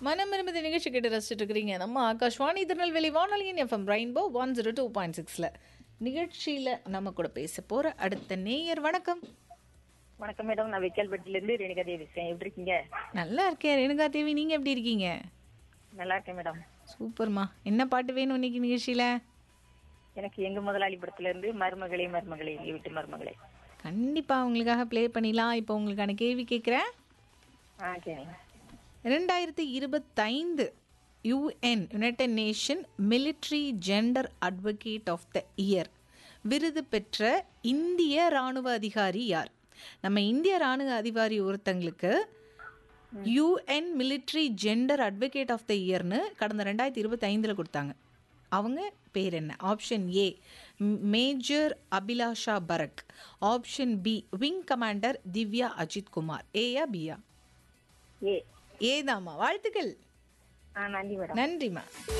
மனம் விரும்புத நிகழ்ச்சி கேட்டு ரசிச்சுட்டு இருக்கிறீங்க நம்ம ஆகாஷ்வாணி திருநெல்வேலி வானொலியின் FM rainbow one zero two point சிக்ஸில் நிகழ்ச்சியில் நம்ம கூட பேச போகிற அடுத்த நேயர் வணக்கம் வணக்கம் மேடம் நான் வெக்கல்பட்டில இருந்து ரேணுகா தேவி பேசுறேன் எப்படி இருக்கீங்க நல்லா இருக்கேன் ரேணுகா தேவி நீங்கள் எப்படி இருக்கீங்க நல்லா இருக்கேன் மேடம் சூப்பர்மா என்ன பாட்டு வேணும் இன்னைக்கு நிகழ்ச்சியில் எனக்கு எங்க முதலாளி படத்துல இருந்து மருமகளே மருமகளே எங்க வீட்டு மருமகளே கண்டிப்பாக உங்களுக்காக ப்ளே பண்ணிடலாம் இப்போ உங்களுக்கான கேள்வி கேட்குறேன் ஆ சரிங்க ரெண்டாயிரத்தி இருபத்தைந்து UN United Nation military gender advocate of the year விருது பெற்ற இந்திய ராணுவ அதிகாரி யார் நம்ம இந்திய ராணுவ அதிகாரி ஒருத்தங்களுக்கு UN military gender advocate of the இயர்னு கடந்த ரெண்டாயிரத்தி இருபத்தைந்தில் கொடுத்தாங்க அவங்க பேர் என்ன option A major Abhilasha Barak option B wing commander Divya Ajith Kumar ஏயா பியா ஏ ஏதாம்மா வாழ்த்துக்கள் ஆ நன்றி மேடம் நன்றிம்மா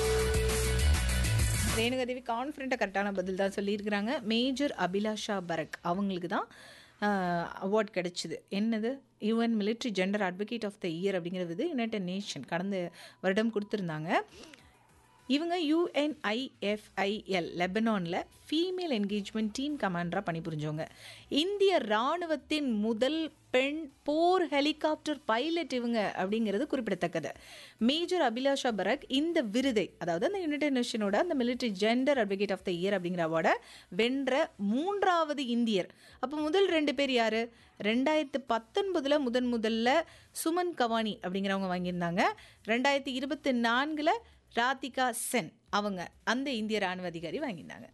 ரேணுகதேவி கான்ஃபிடண்ட்டாக கரெக்டான பதில் தான் சொல்லியிருக்கிறாங்க மேஜர் அபிலாஷா பரக் அவங்களுக்கு தான் அவார்ட் கிடைச்சிது என்னது UN military gender advocate of the year அப்படிங்கிற விருது யுனைடெட் நேஷன் கடந்த வருடம் கொடுத்துருந்தாங்க இவங்க யுஎன்ஐஎஃப்ஐஎல் லெபனானில் ஃபீமேல் என்கேஜ்மெண்ட் டீம் கமாண்டராக பணிபுரிஞ்சவங்க இந்திய இராணுவத்தின் முதல் பெண் போர் ஹெலிகாப்டர் பைலட் இவங்க அப்படிங்கிறது குறிப்பிடத்தக்கது மேஜர் அபிலாஷா பரக் இந்த விருதை அதாவது அந்த யுனைடெட் நேஷனோட அந்த military gender advocate of the year அப்படிங்கிற அவார்டை வென்ற மூன்றாவது இந்தியர் அப்போ முதல் ரெண்டு பேர் யார் ரெண்டாயிரத்து பத்தொன்பதில் முதன் முதல்ல சுமன் கவானி அப்படிங்கிறவங்க வாங்கியிருந்தாங்க ரெண்டாயிரத்தி இருபத்தி நான்கில் ராதிகா சென் அவங்க அந்த இந்திய ராணுவ அதிகாரி வாங்கியிருந்தாங்க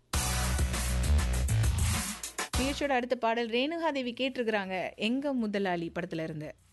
நிகழ்ச்சியோட அடுத்த பாடல் ரேணுகாதேவி கேட்டிருக்கிறாங்க எங்க முதலாளி படத்துல இருந்து